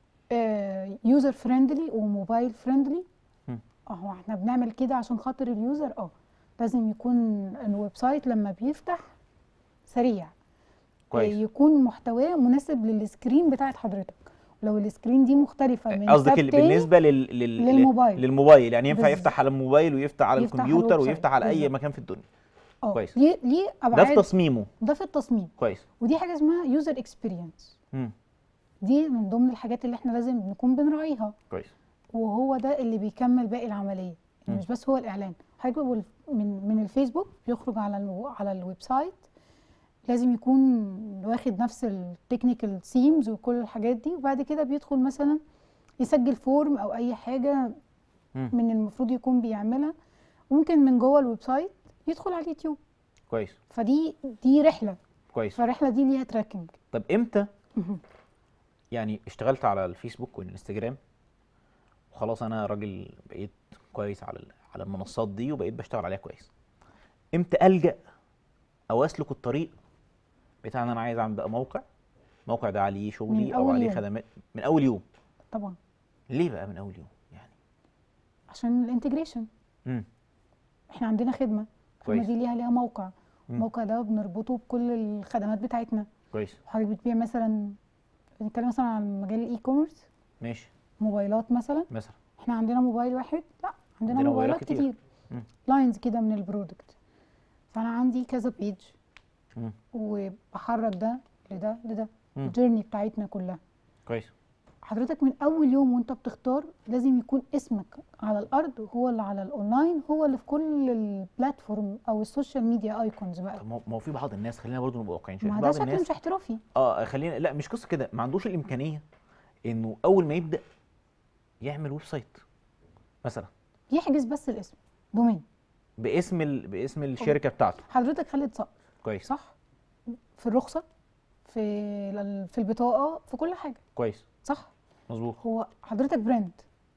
يوزر فريندلي وموبايل فريندلي مم. اهو احنا بنعمل كده عشان خاطر اليوزر اه لازم يكون الويب سايت لما بيفتح سريع كويس آه، يكون محتواه مناسب للسكرين بتاعت حضرتك لو السكرين دي مختلفه من قصدك تاب ال- تاني بالنسبه لل... لل... للموبايل. للموبايل يعني ينفع بالظبط. يفتح على الموبايل ويفتح على يفتح على الكمبيوتر الويب سايت. ويفتح على اي بالظبط. مكان في الدنيا اه كويس. ليه ليه ده في ابعاد تصميمه ده في التصميم كويس ودي حاجه اسمها يوزر اكسبيرينس مم. دي من ضمن الحاجات اللي احنا لازم نكون بنراعيها كويس وهو ده اللي بيكمل باقي العمليه مم. مش بس هو الاعلان حضرتك بقى من من الفيسبوك بيخرج على الو- على الويب سايت لازم يكون واخد نفس التكنيكال سيمز وكل الحاجات دي وبعد كده بيدخل مثلا يسجل فورم او اي حاجه مم. من المفروض يكون بيعملها وممكن من جوه الويب سايت يدخل على اليوتيوب كويس فدي دي رحله كويس فالرحله دي ليها تراكنج طب امتى يعني اشتغلت على الفيسبوك والانستجرام وخلاص انا راجل بقيت كويس على ال- على المنصات دي وبقيت بشتغل عليها كويس امتى الجا او اسلك الطريق بتاع ان انا عايز اعمل بقى موقع موقع ده عليه شغلي من او أول عليه يوم. خدمات من اول يوم طبعا ليه بقى من اول يوم يعني عشان الانتجريشن امم احنا عندنا خدمه الخدمه كويس. دي ليها ليها موقع مم. الموقع ده بنربطه بكل الخدمات بتاعتنا كويس حضرتك بتبيع مثلا بنتكلم مثلا عن مجال الاي كوميرس ماشي موبايلات مثلا مثلا احنا عندنا موبايل واحد لا عندنا, عندنا موبايلات موبايلات كتير. كتير, مم. لاينز كده من البرودكت فانا عندي كذا بيج مم. وبحرك ده لده لده مم. الجيرني بتاعتنا كلها كويس حضرتك من اول يوم وانت بتختار لازم يكون اسمك على الارض هو اللي على الاونلاين هو اللي في كل البلاتفورم او السوشيال ميديا ايكونز بقى طب ما هو- ما هو في بعض الناس خلينا برضو نبقى واقعيين شويه ما في ده بعض شكل الناس مش احترافي اه خلينا لا مش قصه كده ما عندوش الامكانيه انه اول ما يبدا يعمل ويب سايت مثلا يحجز بس الاسم دومين باسم ال... باسم الشركه بتاعته حضرتك خالد صقر كويس صح في الرخصه في ال- في البطاقه في كل حاجه كويس صح مظبوط هو حضرتك براند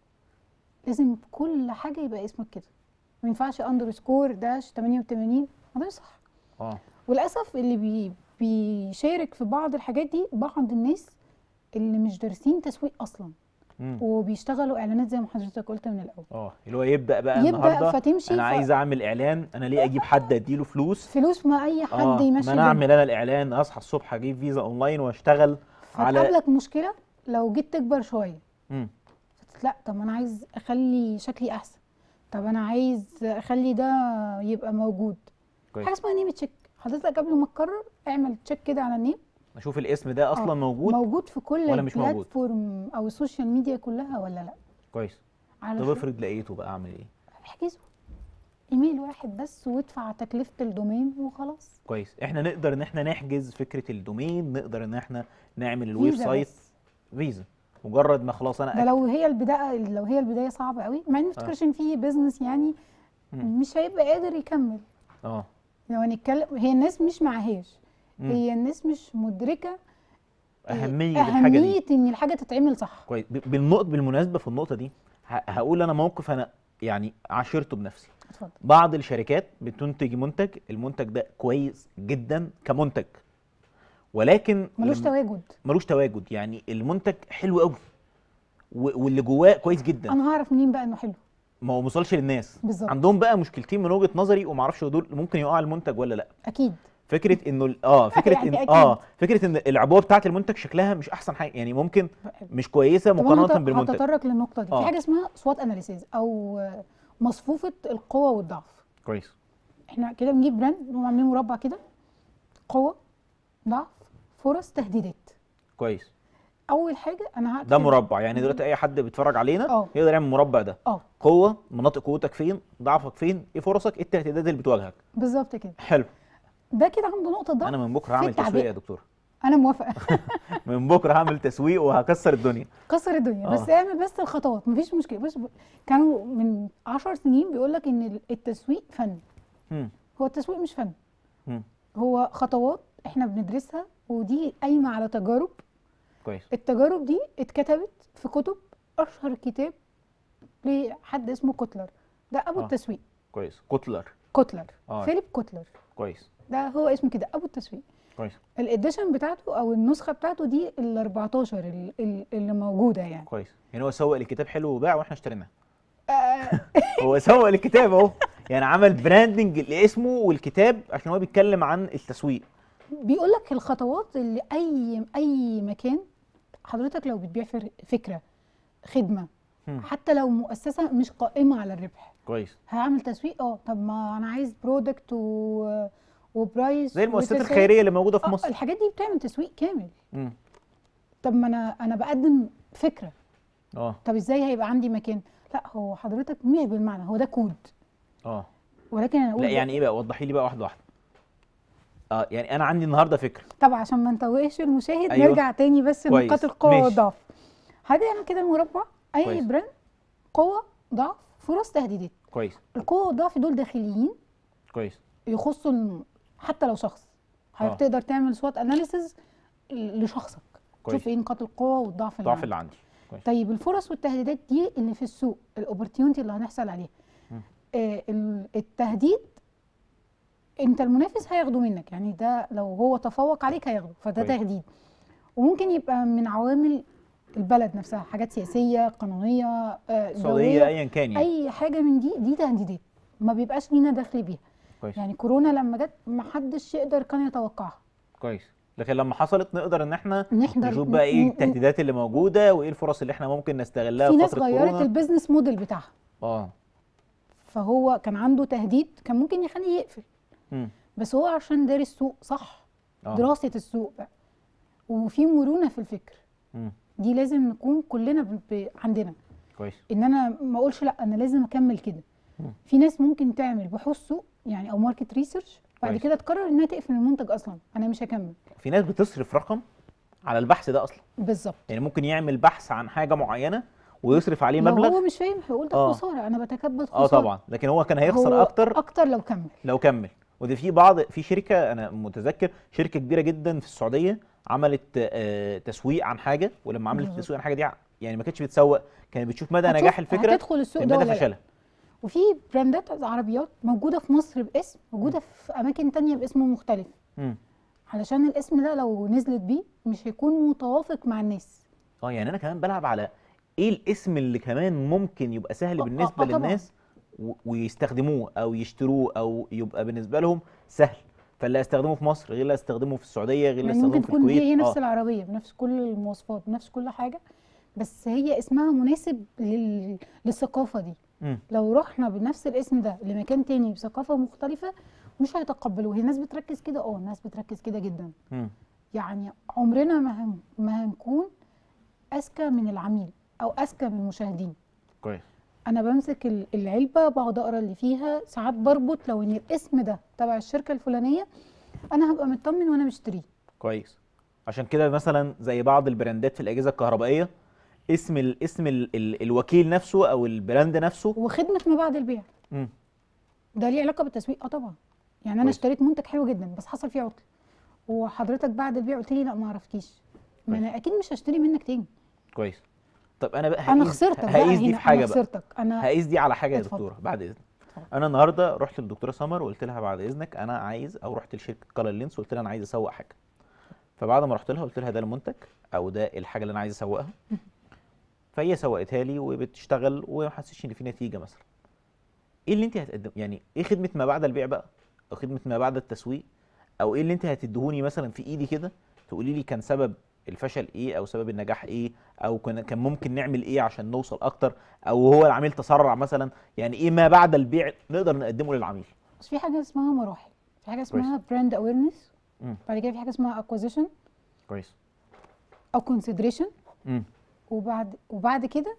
لازم كل حاجه يبقى اسمك كده ما ينفعش اندرسكور داش 88 ما ده مش صح اه وللاسف اللي بي بيشارك في بعض الحاجات دي بعض الناس اللي مش دارسين تسويق اصلا مم. وبيشتغلوا اعلانات زي ما حضرتك قلت من الاول اه اللي هو يبدا بقى يبدا النهارده فتمشي انا ف- عايز اعمل اعلان انا ليه اجيب حد اديله فلوس فلوس ما اي حد اه يمشي ما انا اعمل انا الاعلان اصحى الصبح اجيب فيزا اونلاين واشتغل على هتقابلك مشكله لو جيت تكبر شويه مم. فتت- لا طب انا عايز اخلي شكلي احسن طب انا عايز اخلي ده يبقى موجود كويس حاجه اسمها نيم تشيك حضرتك قبل ما تقرر اعمل تشيك كده على النيم اشوف الاسم ده اصلا آه، موجود موجود في كل ولا مش موجود؟ البلاتفورم او السوشيال ميديا كلها ولا لا كويس على طب شو- افرض لقيته بقى اعمل ايه احجزه ايميل واحد بس وادفع تكلفه الدومين وخلاص كويس احنا نقدر ان احنا نحجز فكره الدومين نقدر ان احنا نعمل الويب فيزا سايت بس. فيزا مجرد ما خلاص ده انا لو هي البدايه لو هي البدايه صعبه قوي مع اني ما افتكرش ان في بيزنس يعني مم. مش هيبقى قادر يكمل اه لو هنتكلم هي الناس مش معهاش مم. هي الناس مش مدركه اهميه الحاجه دي اهميه ان الحاجه تتعمل صح كويس ب- بالنقط بالمناسبه في النقطه دي ه- هقول انا موقف انا يعني عاشرته بنفسي اتفضل بعض الشركات بتنتج منتج المنتج ده كويس جدا كمنتج ولكن ملوش لما- تواجد ملوش تواجد يعني المنتج حلو قوي و- واللي جواه كويس جدا انا هعرف منين بقى انه حلو ما هو وصلش للناس بالظبط. عندهم بقى مشكلتين من وجهه نظري وما اعرفش دول ممكن يقعوا على المنتج ولا لا اكيد فكره انه ال- اه فكره يعني إن أكيد. اه فكره ان العبوه بتاعه المنتج شكلها مش احسن حاجه يعني ممكن مش كويسه طب انا مقارنه هت- بالمنتج هتطرق للنقطه دي آه. في حاجه اسمها سوات اناليسيز او آه، مصفوفه القوه والضعف كويس احنا كده بنجيب براند نقوم عاملين مربع كده قوه ضعف فرص تهديدات كويس اول حاجه انا هكتب ده مربع يعني دلوقتي اي حد بيتفرج علينا آه. يقدر يعمل المربع ده اه قوه مناطق قوتك فين ضعفك فين ايه فرصك ايه التهديدات اللي بتواجهك بالظبط كده حلو ده كده عنده نقطه ضعف انا من بكره في هعمل التعبير. تسويق يا دكتور انا موافقه من بكره هعمل تسويق وهكسر الدنيا كسر الدنيا بس آه. اعمل بس الخطوات مفيش مشكله بس ب- كانوا من عشر سنين بيقول لك ان التسويق فن مم. هو التسويق مش فن مم. هو خطوات احنا بندرسها ودي قايمه على تجارب كويس التجارب دي اتكتبت في كتب اشهر كتاب لحد اسمه كوتلر ده ابو آه. التسويق كويس كوتلر كوتلر آه. فيليب كوتلر كويس ده هو اسمه كده ابو التسويق كويس الاديشن بتاعته او النسخه بتاعته دي ال 14 ال- ال- اللي موجوده يعني كويس يعني هو سوق الكتاب حلو وباع واحنا اشتريناه آه، هو سوق الكتاب اهو يعني عمل براندنج لاسمه والكتاب عشان هو بيتكلم عن التسويق بيقول لك الخطوات اللي اي اي مكان حضرتك لو بتبيع فر- فكره خدمه مم. حتى لو مؤسسه مش قائمه على الربح كويس هعمل تسويق اه طب ما انا عايز برودكت و... وبرايس زي المؤسسات وتسويق. الخيريه اللي موجوده في آه مصر الحاجات دي بتعمل تسويق كامل مم. طب ما انا انا بقدم فكره اه طب ازاي هيبقى عندي مكان لا هو حضرتك مش بالمعنى هو ده كود اه ولكن انا اقول لا يعني ايه بقى وضحي لي بقى واحده واحده اه يعني انا عندي النهارده فكره طبعا عشان ما نتوهش المشاهد أيوة. نرجع تاني بس كويس. نقاط القوه ماشي. والضعف هنعمل كده المربع اي كويس. براند قوه ضعف فرص تهديدات كويس القوه والضعف دول داخليين كويس يخصوا الم- حتى لو شخص آه. حضرتك تقدر تعمل سوات اناليسز لشخصك كويس. تشوف ايه نقاط القوه والضعف اللي الضعف عندك. اللي عندي كويس طيب الفرص والتهديدات دي اللي في السوق الاوبورتيونتي اللي هنحصل عليها مم. آه ال- التهديد انت المنافس هياخده منك يعني ده لو هو تفوق عليك هياخده فده كويس. تهديد وممكن يبقى من عوامل البلد نفسها حاجات سياسيه قانونيه آه اقتصاديه جويه ايا كان يعني اي حاجه من دي دي تهديدات ما بيبقاش لينا دخل بيها كويس يعني كورونا لما جت ما حدش يقدر كان يتوقعها كويس لكن لما حصلت نقدر ان احنا نحضر نشوف بقى ن- ايه ن- التهديدات اللي موجوده وايه الفرص اللي احنا ممكن نستغلها في في ناس فتره غيرت كورونا البيزنس موديل بتاعها اه فهو كان عنده تهديد كان ممكن يخليه يقفل مم. بس هو عشان دارس السوق صح اه دراسة السوق بقى وفي مرونة في الفكر مم. دي لازم نكون كلنا ب... ب... عندنا كويس ان انا ما اقولش لا انا لازم اكمل كده مم. في ناس ممكن تعمل بحوث سوق يعني او ماركت ريسيرش بعد كويس. كده تقرر انها تقفل المنتج اصلا انا مش هكمل في ناس بتصرف رقم على البحث ده اصلا بالظبط يعني ممكن يعمل بحث عن حاجه معينه ويصرف عليه لو مبلغ هو مش فاهم هيقول ده آه. خساره انا بتكبد خساره اه طبعا لكن هو كان هيخسر هو اكتر اكتر لو كمل لو كمل ودي في بعض في شركه انا متذكر شركه كبيره جدا في السعوديه عملت آه، تسويق عن حاجه ولما عملت بالظبط. تسويق عن حاجه دي يعني ما كانتش بتسوق كانت بتشوف مدى هتشوف- نجاح الفكره هتدخل السوق من ده مدى ولا لا فشلها وفي براندات عربيات موجوده في مصر باسم موجوده في اماكن تانية باسم مختلف مم. علشان الاسم ده لو نزلت بيه مش هيكون متوافق مع الناس اه يعني انا كمان بلعب على ايه الاسم اللي كمان ممكن يبقى سهل آه، بالنسبه آه، طبعاً. للناس و- ويستخدموه او يشتروه او يبقى بالنسبه لهم سهل فاللي هيستخدمه في مصر غير اللي هيستخدمه في السعوديه غير اللي يعني هيستخدمه ممكن في تكون هي الكويت هي نفس اه العربيه بنفس كل المواصفات بنفس كل حاجه بس هي اسمها مناسب لل... للثقافه دي مم. لو رحنا بنفس الاسم ده لمكان تاني بثقافه مختلفه مش هيتقبلوه هي الناس بتركز كده اه الناس بتركز كده جدا مم. يعني عمرنا ما هن... ما هنكون اذكى من العميل او اذكى من المشاهدين كويس انا بمسك ال- العلبه بقعد اقرا اللي فيها ساعات بربط لو ان الاسم ده تبع الشركه الفلانيه انا هبقى مطمن وانا بشتريه كويس عشان كده مثلا زي بعض البراندات في الاجهزه الكهربائيه اسم ال اسم ال ال الوكيل نفسه او البراند نفسه وخدمه ما بعد البيع مم. ده ليه علاقه بالتسويق اه طبعا يعني انا كويس. اشتريت منتج حلو جدا بس حصل فيه عطل وحضرتك بعد البيع قلت لي لا ما عرفتيش ما انا اكيد مش هشتري منك تاني كويس طب انا بقى انا هقيس- خسرتك بقى هقيس دي هنا في حاجه انا بقى خسرتك انا هقيس دي على حاجه يا اتفضل. دكتوره بعد اذنك اتفضل. انا النهارده رحت للدكتوره سمر وقلت لها بعد اذنك انا عايز او رحت لشركه كالر لينس وقلت لها انا عايز اسوق حاجه فبعد ما رحت لها قلت لها ده المنتج او ده الحاجه اللي انا عايز اسوقها فهي سوقتها لي وبتشتغل وما حسيتش ان في نتيجه مثلا ايه اللي انت هتقدم يعني ايه خدمه ما بعد البيع بقى او خدمه ما بعد التسويق او ايه اللي انت هتديهوني مثلا في ايدي كده تقولي لي كان سبب الفشل ايه او سبب النجاح ايه او كان كان ممكن نعمل ايه عشان نوصل اكتر او هو العميل تسرع مثلا يعني ايه ما بعد البيع نقدر نقدمه للعميل بس في حاجه اسمها مراحل في حاجه اسمها براند اويرنس مم. بعد كده في حاجه اسمها اكوزيشن كويس او كونسيدريشن امم وبعد وبعد كده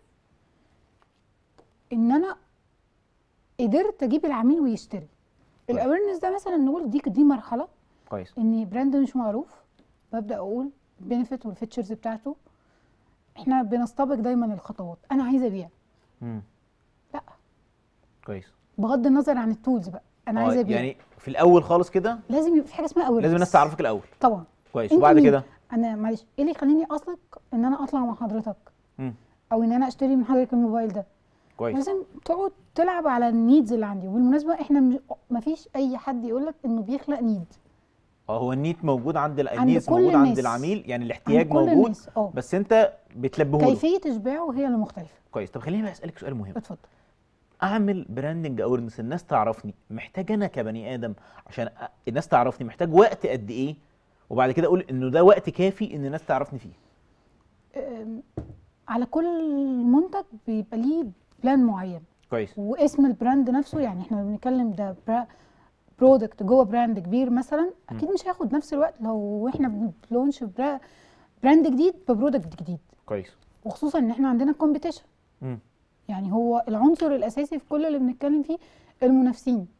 ان انا قدرت اجيب العميل ويشتري كويس. الاويرنس ده مثلا نقول دي دي مرحله كويس ان براند مش معروف ببدا اقول البينفيت والفيتشرز بتاعته احنا بنستبق دايما الخطوات انا عايزه ابيع امم لا كويس بغض النظر عن التولز بقى انا آه، عايزه ابيع يعني في الاول خالص كده لازم يبقى في حاجه اسمها اويرنس لازم الناس تعرفك الاول طبعا كويس أنت وبعد مين؟ كده انا معلش ايه اللي يخليني اثق ان انا اطلع مع حضرتك امم او ان انا اشتري من حضرتك الموبايل ده كويس لازم تقعد تلعب على النيدز اللي عندي وبالمناسبه احنا مش مفيش اي حد يقول لك انه بيخلق نيد اه هو النيت موجود عند ال- عند النيز كل موجود عند الناس. العميل يعني عند الاحتياج كل موجود الناس اه بس انت بتلبيه له كيفيه اشباعه هي اللي مختلفه كويس طب خليني بقى اسالك سؤال مهم اتفضل اعمل براندنج اويرنس الناس تعرفني محتاج انا كبني ادم عشان أ- الناس تعرفني محتاج وقت قد ايه وبعد كده اقول انه ده وقت كافي ان الناس تعرفني فيه أم، على كل منتج بيبقى ليه بلان معين كويس واسم البراند نفسه يعني احنا بنتكلم ده برا برودكت جوه براند كبير مثلا اكيد مش هياخد نفس الوقت لو احنا بنلونش برا براند جديد ببرودكت جديد كويس وخصوصا ان احنا عندنا كومبيتيشن امم يعني هو العنصر الاساسي في كل اللي بنتكلم فيه المنافسين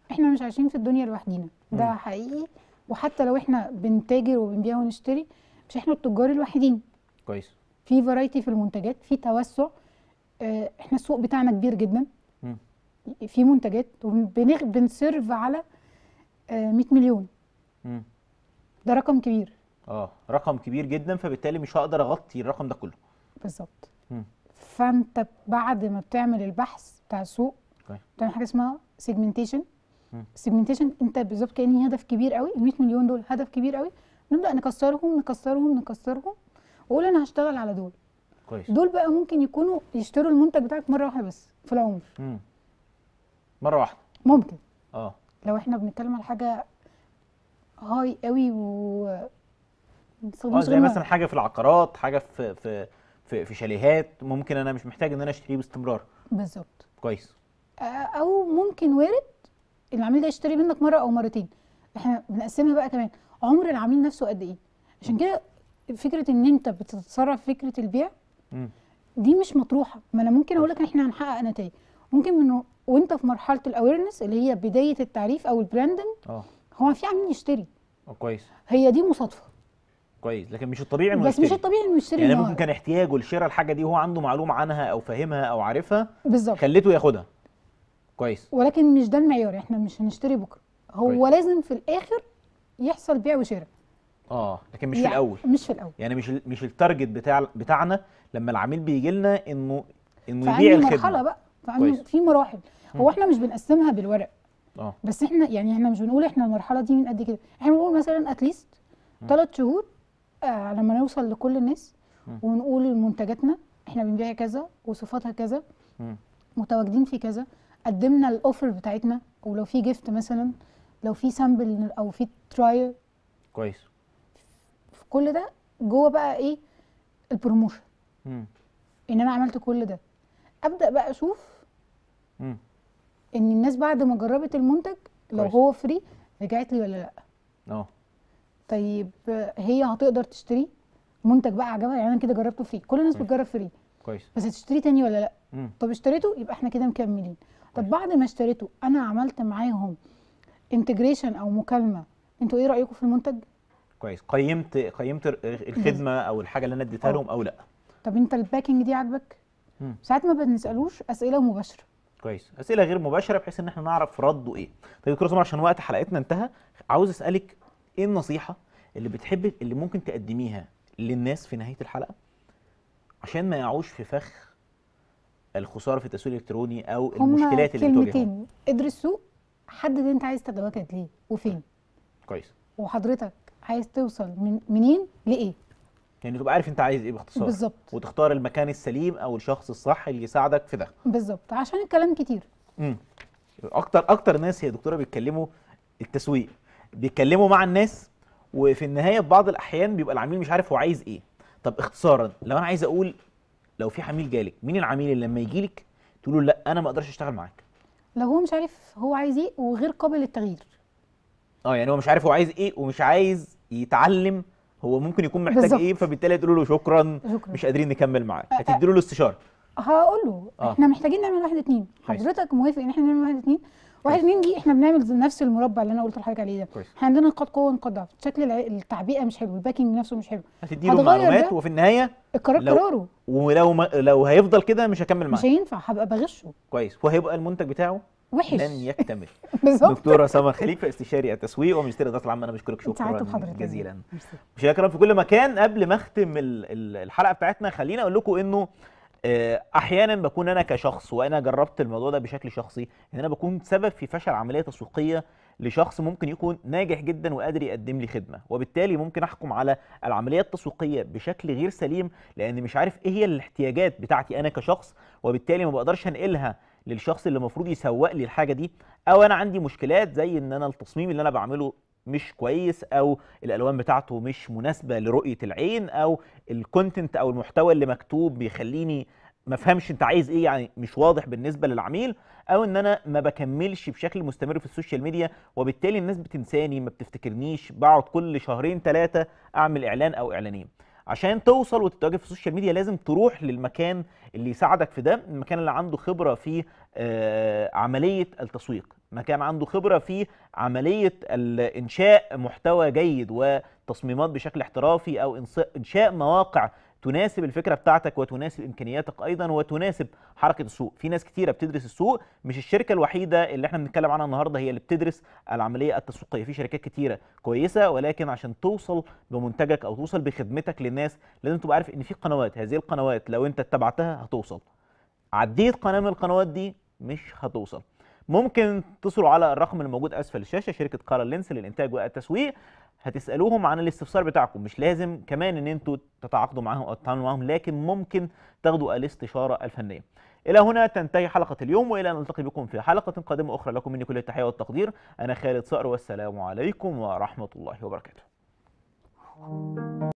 احنا مش عايشين في الدنيا لوحدينا ده مم. حقيقي وحتى لو احنا بنتاجر وبنبيع ونشتري مش احنا التجار الوحيدين كويس في فرايتي في المنتجات في توسع آه، احنا السوق بتاعنا كبير جدا مم. في منتجات وبنغ- بنسيرف على آه، 100 مليون مم. ده رقم كبير اه رقم كبير جدا فبالتالي مش هقدر اغطي الرقم ده كله بالظبط مم. فانت بعد ما بتعمل البحث بتاع السوق كويس. بتعمل حاجه اسمها سيجمنتيشن مم. سيجمنتيشن انت بالظبط كاني هدف كبير قوي ال 100 مليون دول هدف كبير قوي نبدا نكسرهم نكسرهم نكسرهم واقول انا هشتغل على دول كويس دول بقى ممكن يكونوا يشتروا المنتج بتاعك مره واحده بس في العمر مم. مره واحده ممكن اه لو احنا بنتكلم على حاجه هاي قوي و اه نستخدمش زي غير مثلا حاجه في العقارات حاجه في في في, في شاليهات ممكن انا مش محتاج ان انا اشتريه باستمرار بالظبط كويس آه، او ممكن وارد العميل ده يشتري منك مره او مرتين احنا بنقسمها بقى كمان عمر العميل نفسه قد ايه عشان كده فكره ان انت بتتصرف فكره البيع مم. دي مش مطروحه ما انا ممكن اقول لك ان احنا هنحقق نتائج ممكن من وانت في مرحله الاويرنس اللي هي بدايه التعريف او البراندنج اه هو في عميل يشتري آه، كويس هي دي مصادفه كويس لكن مش الطبيعي انه بس مش يشتري. الطبيعي انه يشتري يعني النهارده ممكن كان احتياجه لشراء الحاجه دي وهو عنده معلومه عنها او فاهمها او عارفها بالظبط خليته ياخدها كويس ولكن مش ده المعيار احنا مش هنشتري بكره هو كويس. لازم في الاخر يحصل بيع وشراء اه لكن مش في يعني الاول مش في الاول يعني مش ال- مش التارجت بتاع بتاعنا لما العميل بيجي لنا انه انه في يبيع أنهي الخدمه مرحله بقى في أنهي- كويس. في مراحل هو مم. احنا مش بنقسمها بالورق اه بس احنا يعني احنا مش بنقول احنا المرحله دي من قد كده احنا بنقول مثلا اتليست مم. ثلاث شهور آه لما نوصل لكل الناس مم. ونقول منتجاتنا احنا بنبيع كذا وصفاتها كذا مم. متواجدين في كذا قدمنا الاوفر بتاعتنا او لو في جيفت مثلا لو في سامبل او في ترايل كويس في كل ده جوه بقى ايه البروموشن مم. ان انا عملت كل ده ابدا بقى اشوف مم. ان الناس بعد ما جربت المنتج لو كويس. هو فري رجعت لي ولا لا اه طيب آه، هي هتقدر تشتري منتج بقى عجبها يعني انا كده جربته فري كل الناس كويس. بتجرب فري كويس بس هتشتري تاني ولا لا مم. طب اشتريته يبقى احنا كده مكملين طب كويس. بعد ما اشتريته انا عملت معاهم انتجريشن او مكالمه انتوا ايه رايكم في المنتج كويس قيمت قيمت ال- الخدمه او الحاجه اللي انا اديتها اه. لهم او لا طب انت الباكينج دي عاجبك مم. ساعات ما بنسالوش اسئله مباشره كويس اسئله غير مباشره بحيث ان احنا نعرف رده ايه طيب دكتور سمر عشان وقت حلقتنا انتهى عاوز اسالك ايه النصيحه اللي بتحب اللي ممكن تقدميها للناس في نهايه الحلقه عشان ما يقعوش في فخ الخساره في التسويق الالكتروني او هما المشكلات اللي بتواجههم كلمتين ادرس سوق حدد انت عايز تتواجد ليه وفين كويس وحضرتك عايز توصل من منين لايه يعني تبقى عارف انت عايز ايه باختصار بالظبط وتختار المكان السليم او الشخص الصح اللي يساعدك في ده بالظبط عشان الكلام كتير امم اكتر اكتر ناس يا دكتوره بيتكلموا التسويق بيتكلموا مع الناس وفي النهايه في بعض الاحيان بيبقى العميل مش عارف هو عايز ايه طب اختصارا لو انا عايز اقول لو في عميل جالك مين العميل اللي لما يجي لك تقول له لا انا ما اقدرش اشتغل معاك لو هو مش عارف هو عايز ايه وغير قابل للتغيير اه يعني هو مش عارف هو عايز ايه ومش عايز يتعلم هو ممكن يكون محتاج بالظبط. ايه فبالتالي تقولوا له شكرا شكرا مش قادرين نكمل معاك أ- أ- هتدي له الاستشاره هقول له آه. احنا محتاجين نعمل واحد اتنين كويس. حضرتك موافق ان احنا نعمل واحد اتنين واحد كويس. اتنين دي احنا بنعمل نفس المربع اللي انا قلت لحضرتك عليه ده كويس احنا عندنا نقاط قوه ونقاط ضعف شكل الع- التعبئه مش حلو الباكينج نفسه مش حلو هتدي له هتغير معلومات ده. وفي النهايه القرار لو- قراره ولو ما لو هيفضل كده مش هكمل مش معاك هينفع هبقى بغشه كويس وهيبقى المنتج بتاعه وحش لن يكتمل بالظبط دكتوره سمر خليفه استشاري التسويق وماجستير الاداره العامه انا بشكرك سعدت شكرا بحضرتك جزيلا ميرسي. مشاهدينا في كل مكان قبل ما اختم ال- ال- الحلقه بتاعتنا خليني اقول لكم انه آه، احيانا بكون انا كشخص وانا جربت الموضوع ده بشكل شخصي ان انا بكون سبب في فشل عمليه تسويقيه لشخص ممكن يكون ناجح جدا وقادر يقدم لي خدمه وبالتالي ممكن احكم على العمليه التسويقيه بشكل غير سليم لان مش عارف ايه هي الاحتياجات بتاعتي انا كشخص وبالتالي ما بقدرش انقلها للشخص اللي المفروض يسوق لي الحاجه دي او انا عندي مشكلات زي ان انا التصميم اللي انا بعمله مش كويس او الالوان بتاعته مش مناسبه لرؤيه العين او الكونتنت او المحتوى اللي مكتوب بيخليني ما افهمش انت عايز ايه يعني مش واضح بالنسبه للعميل او ان انا ما بكملش بشكل مستمر في السوشيال ميديا وبالتالي الناس بتنساني ما بتفتكرنيش بقعد كل شهرين ثلاثه اعمل اعلان او اعلانين عشان توصل وتتواجد في السوشيال ميديا لازم تروح للمكان اللي يساعدك في ده المكان اللي عنده خبره في آه، عمليه التسويق مكان عنده خبره في عمليه انشاء محتوى جيد وتصميمات بشكل احترافي او إنص- انشاء مواقع تناسب الفكره بتاعتك وتناسب امكانياتك ايضا وتناسب حركه السوق في ناس كتيره بتدرس السوق مش الشركه الوحيده اللي احنا بنتكلم عنها النهارده هي اللي بتدرس العمليه التسويقيه في شركات كتيره كويسه ولكن عشان توصل بمنتجك او توصل بخدمتك للناس لازم تبقى عارف ان في قنوات هذه القنوات لو انت اتبعتها هتوصل عديت قناه من القنوات دي مش هتوصل ممكن تتصلوا على الرقم الموجود اسفل الشاشه شركه كارل لينس للانتاج والتسويق هتسالوهم عن الاستفسار بتاعكم مش لازم كمان ان انتوا تتعاقدوا معاهم او تتعاملوا معاهم لكن ممكن تاخدوا الاستشاره الفنيه الى هنا تنتهي حلقه اليوم والى ان نلتقي بكم في حلقه قادمه اخرى لكم مني كل التحيه والتقدير انا خالد صقر والسلام عليكم ورحمه الله وبركاته